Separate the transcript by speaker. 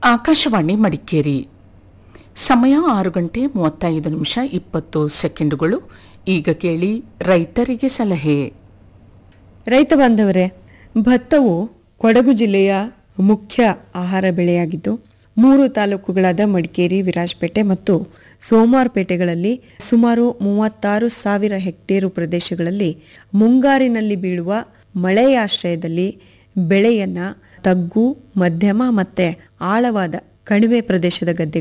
Speaker 1: ಆಕಾಶವಾಣಿ ಮಡಿಕೇರಿ ಸಮಯ ಆರು ಗಂಟೆ ಮೂವತ್ತೈದು ನಿಮಿಷ ಇಪ್ಪತ್ತು ಸೆಕೆಂಡುಗಳು ಈಗ ಕೇಳಿ ರೈತರಿಗೆ ಸಲಹೆ
Speaker 2: ರೈತ ಬಾಂಧವರೇ ಭತ್ತವು ಕೊಡಗು ಜಿಲ್ಲೆಯ ಮುಖ್ಯ ಆಹಾರ ಬೆಳೆಯಾಗಿದ್ದು ಮೂರು ತಾಲೂಕುಗಳಾದ ಮಡಿಕೇರಿ ವಿರಾಜಪೇಟೆ ಮತ್ತು ಸೋಮವಾರಪೇಟೆಗಳಲ್ಲಿ ಸುಮಾರು ಮೂವತ್ತಾರು ಸಾವಿರ ಹೆಕ್ಟೇರು ಪ್ರದೇಶಗಳಲ್ಲಿ ಮುಂಗಾರಿನಲ್ಲಿ ಬೀಳುವ ಮಳೆಯ ಆಶ್ರಯದಲ್ಲಿ ಬೆಳೆಯನ್ನ ತಗ್ಗು ಮಧ್ಯಮ ಮತ್ತೆ ಆಳವಾದ ಕಣಿವೆ ಪ್ರದೇಶದ ಗದ್ದೆಗಳಲ್ಲಿ